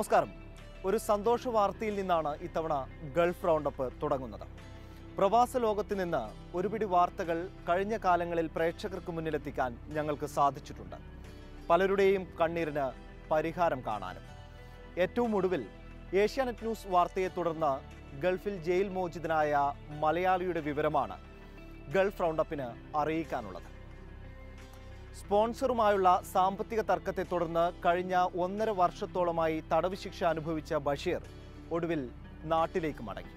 നമസ്കാരം ഒരു സന്തോഷ വാർത്തയിൽ നിന്നാണ് ഇത്തവണ ഗൾഫ് റൗണ്ടപ്പ് തുടങ്ങുന്നത് പ്രവാസ ലോകത്ത് നിന്ന് ഒരുപിടി വാർത്തകൾ കഴിഞ്ഞ കാലങ്ങളിൽ പ്രേക്ഷകർക്ക് മുന്നിലെത്തിക്കാൻ ഞങ്ങൾക്ക് സാധിച്ചിട്ടുണ്ട് പലരുടെയും കണ്ണീരിന് പരിഹാരം കാണാനും ഏറ്റവും ഒടുവിൽ ഏഷ്യാനെറ്റ് ന്യൂസ് വാർത്തയെ തുടർന്ന് ഗൾഫിൽ ജയിൽ മോചിതനായ മലയാളിയുടെ വിവരമാണ് ഗൾഫ് റൗണ്ടപ്പിന് അറിയിക്കാനുള്ളത് സ്പോൺസറുമായുള്ള സാമ്പത്തിക തർക്കത്തെ തുടർന്ന് കഴിഞ്ഞ ഒന്നര വർഷത്തോളമായി തടവ് ശിക്ഷ അനുഭവിച്ച ബഷീർ ഒടുവിൽ നാട്ടിലേക്ക് മടങ്ങി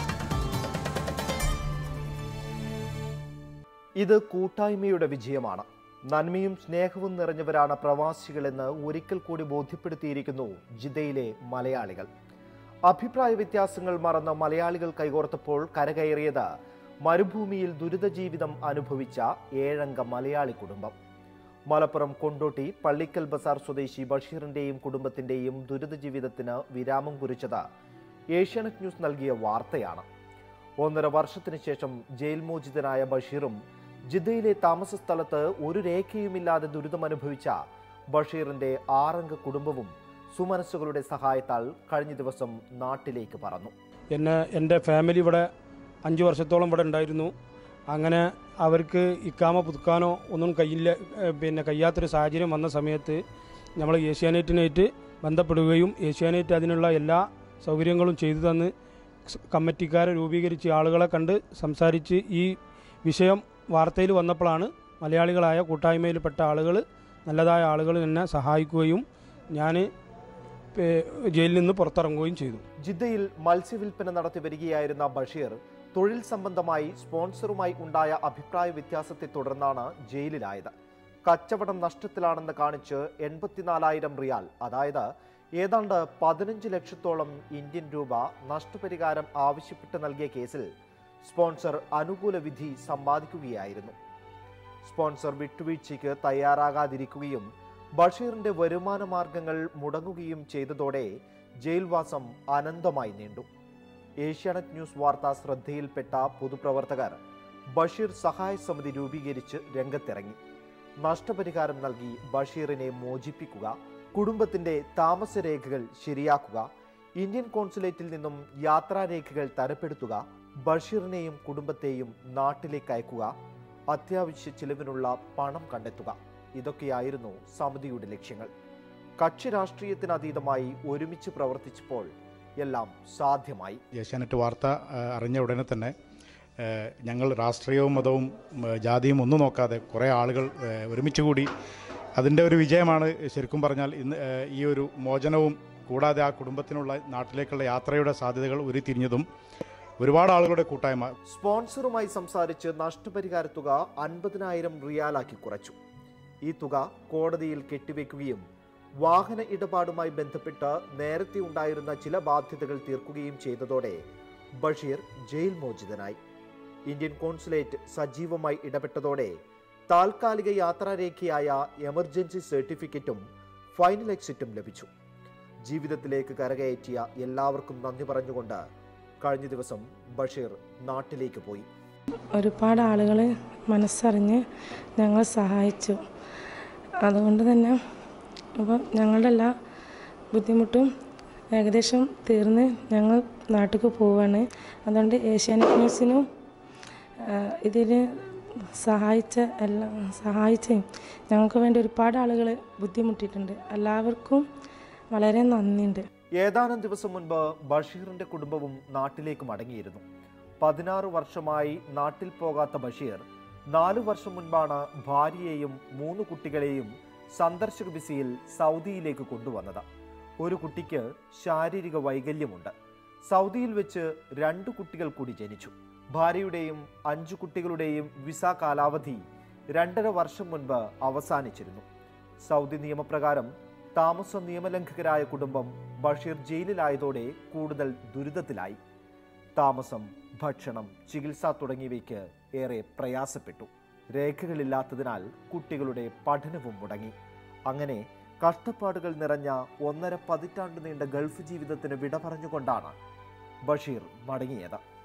ഇത് കൂട്ടായ്മയുടെ വിജയമാണ് നന്മയും സ്നേഹവും നിറഞ്ഞവരാണ് പ്രവാസികളെന്ന് ഒരിക്കൽ കൂടി ബോധ്യപ്പെടുത്തിയിരിക്കുന്നു ജിദ്ദയിലെ മലയാളികൾ അഭിപ്രായ വ്യത്യാസങ്ങൾ മറന്ന മലയാളികൾ കൈകോർത്തപ്പോൾ കരകയറിയത് മരുഭൂമിയിൽ ദുരിത ജീവിതം അനുഭവിച്ച ഏഴംഗ മലയാളി കുടുംബം മലപ്പുറം കൊണ്ടോട്ടി പള്ളിക്കൽ ബസാർ സ്വദേശി ബഷീറിന്റെയും കുടുംബത്തിന്റെയും ദുരിത ജീവിതത്തിന് വിരാമം കുറിച്ചത് ഏഷ്യാനെറ്റ് ന്യൂസ് നൽകിയ വാർത്തയാണ് ഒന്നര വർഷത്തിന് ശേഷം ജയിൽ മോചിതനായ ബഷീറും ജിദ്ദയിലെ താമസ സ്ഥലത്ത് ഒരു രേഖയുമില്ലാതെ ദുരിതമനുഭവിച്ച ബഷീറിന്റെ ആറംഗ കുടുംബവും സുമനസ്സുകളുടെ സഹായത്താൽ കഴിഞ്ഞ ദിവസം നാട്ടിലേക്ക് പറന്നു എന്നെ എൻ്റെ ഫാമിലി ഇവിടെ അഞ്ച് വർഷത്തോളം ഇവിടെ ഉണ്ടായിരുന്നു അങ്ങനെ അവർക്ക് ഇക്കാമ പുതുക്കാനോ ഒന്നും കയ്യില്ല ഏഹ് പിന്നെ കഴിയാത്തൊരു സാഹചര്യം വന്ന സമയത്ത് നമ്മൾ ഏഷ്യാനെറ്റിനായിട്ട് ബന്ധപ്പെടുകയും ഏഷ്യാനെറ്റ് അതിനുള്ള എല്ലാ സൗകര്യങ്ങളും ചെയ്തു തന്ന് സ് കമ്മിറ്റിക്കാരെ രൂപീകരിച്ച് ആളുകളെ കണ്ട് സംസാരിച്ച് ഈ വിഷയം വാർത്തയിൽ വന്നപ്പോഴാണ് മലയാളികളായ കൂട്ടായ്മയിൽപ്പെട്ട ആളുകൾ നല്ലതായ ആളുകൾ എന്നെ സഹായിക്കുകയും ഞാൻ ജയിലിൽ നിന്ന് പുറത്തിറങ്ങുകയും ചെയ്തു ജിദ്ദയിൽ മത്സ്യവില്പന നടത്തി വരികയായിരുന്ന ബഷീർ തൊഴിൽ സംബന്ധമായി സ്പോൺസറുമായി ഉണ്ടായ അഭിപ്രായ വ്യത്യാസത്തെ തുടർന്നാണ് ജയിലിലായത് കച്ചവടം നഷ്ടത്തിലാണെന്ന് കാണിച്ച് എൺപത്തിനാലായിരം റിയാൽ അതായത് ഏതാണ്ട് പതിനഞ്ച് ലക്ഷത്തോളം ഇന്ത്യൻ രൂപ നഷ്ടപരിഹാരം ആവശ്യപ്പെട്ട് നൽകിയ കേസിൽ സ്പോൺസർ അനുകൂല വിധി സമ്പാദിക്കുകയായിരുന്നു സ്പോൺസർ വിട്ടുവീഴ്ചയ്ക്ക് തയ്യാറാകാതിരിക്കുകയും ബഷീറിന്റെ വരുമാന മാർഗങ്ങൾ മുടങ്ങുകയും ചെയ്തതോടെ ജയിൽവാസം അനന്തമായി നീണ്ടു ഏഷ്യാനെറ്റ് ന്യൂസ് വാർത്ത ശ്രദ്ധയിൽപ്പെട്ട പൊതുപ്രവർത്തകർ ബഷീർ സഹായ സമിതി രൂപീകരിച്ച് രംഗത്തിറങ്ങി നഷ്ടപരിഹാരം നൽകി ബഷീറിനെ മോചിപ്പിക്കുക കുടുംബത്തിന്റെ താമസരേഖകൾ ശരിയാക്കുക ഇന്ത്യൻ കോൺസുലേറ്റിൽ നിന്നും യാത്രാരേഖകൾ തരപ്പെടുത്തുക ബഷീറിനെയും കുടുംബത്തെയും നാട്ടിലേക്ക് അയക്കുക അത്യാവശ്യ ചിലവിനുള്ള പണം കണ്ടെത്തുക ഇതൊക്കെയായിരുന്നു സമിതിയുടെ ലക്ഷ്യങ്ങൾ കക്ഷി രാഷ്ട്രീയത്തിനതീതമായി ഒരുമിച്ച് പ്രവർത്തിച്ചപ്പോൾ എല്ലാം സാധ്യമായി ഏഷ്യാനെറ്റ് വാർത്ത ആ, അറിഞ്ഞ ഉടനെ തന്നെ ആ, ഞങ്ങൾ രാഷ്ട്രീയവും മതവും ഉം, ജാതിയും ഒന്നും നോക്കാതെ കുറേ ആളുകൾ ആ, ഒരുമിച്ച് കൂടി അതിൻ്റെ ഒരു വിജയമാണ് ശരിക്കും പറഞ്ഞാൽ ഇന്ന് ആ, ഈ ഒരു മോചനവും കൂടാതെ ആ കുടുംബത്തിനുള്ള നാട്ടിലേക്കുള്ള യാത്രയുടെ സാധ്യതകൾ ഉരുത്തിരിഞ്ഞതും ഒരുപാട് ആളുകളുടെ കൂട്ടായ്മ സ്പോൺസറുമായി സംസാരിച്ച് നഷ്ടപരിഹാര തുക അൻപതിനായിരം റിയാലാക്കി കുറച്ചു ഈ തുക കോടതിയിൽ കെട്ടിവെക്കുകയും വാഹന ഇടപാടുമായി ബന്ധപ്പെട്ട് നേരത്തെ ഉണ്ടായിരുന്ന ചില ബാധ്യതകൾ തീർക്കുകയും ചെയ്തതോടെ ബഷീർ ജയിൽ മോചിതനായി ഇന്ത്യൻ കോൺസുലേറ്റ് സജീവമായി ഇടപെട്ടതോടെ താൽക്കാലിക യാത്രാരേഖയായ എമർജൻസി സർട്ടിഫിക്കറ്റും ഫൈനൽ എക്സിറ്റും ലഭിച്ചു ജീവിതത്തിലേക്ക് കരകയറ്റിയ എല്ലാവർക്കും നന്ദി പറഞ്ഞുകൊണ്ട് കഴിഞ്ഞ ദിവസം ബഷീർ നാട്ടിലേക്ക് പോയി ഒരുപാട് ആളുകൾ മനസ്സറിഞ്ഞ് ഞങ്ങളെ സഹായിച്ചു അതുകൊണ്ട് തന്നെ അപ്പോൾ ഞങ്ങളുടെ എല്ലാ ബുദ്ധിമുട്ടും ഏകദേശം തീർന്ന് ഞങ്ങൾ നാട്ടിലേക്ക് പോവാണ് അതുകൊണ്ട് ഏഷ്യാനെറ്റ് ന്യൂസിനും ഇതിൽ സഹായിച്ച എല്ലാ സഹായിച്ച് ഞങ്ങൾക്ക് വേണ്ടി ഒരുപാട് ആളുകൾ ബുദ്ധിമുട്ടിയിട്ടുണ്ട് എല്ലാവർക്കും വളരെ നന്ദിയുണ്ട് ഏതാനും ദിവസം മുൻപ് ബഷീറിന്റെ കുടുംബവും നാട്ടിലേക്ക് മടങ്ങിയിരുന്നു പതിനാറ് വർഷമായി നാട്ടിൽ പോകാത്ത ബഷീർ നാലു വർഷം മുൻപാണ് ഭാര്യയെയും മൂന്ന് കുട്ടികളെയും സന്ദർശക വിസയിൽ സൗദിയിലേക്ക് കൊണ്ടുവന്നത് ഒരു കുട്ടിക്ക് ശാരീരിക വൈകല്യമുണ്ട് സൗദിയിൽ വെച്ച് രണ്ട് കുട്ടികൾ കൂടി ജനിച്ചു ഭാര്യയുടെയും അഞ്ചു കുട്ടികളുടെയും വിസ കാലാവധി രണ്ടര വർഷം മുൻപ് അവസാനിച്ചിരുന്നു സൗദി നിയമപ്രകാരം താമസ നിയമലംഘകരായ കുടുംബം ബഷീർ ജയിലിലായതോടെ കൂടുതൽ ദുരിതത്തിലായി താമസം ഭക്ഷണം ചികിത്സ തുടങ്ങിയവയ്ക്ക് ഏറെ പ്രയാസപ്പെട്ടു രേഖകളില്ലാത്തതിനാൽ കുട്ടികളുടെ പഠനവും മുടങ്ങി അങ്ങനെ കഷ്ടപ്പാടുകൾ നിറഞ്ഞ ഒന്നര പതിറ്റാണ്ട് നീണ്ട ഗൾഫ് ജീവിതത്തിന് വിട പറഞ്ഞുകൊണ്ടാണ് ബഷീർ മടങ്ങിയത്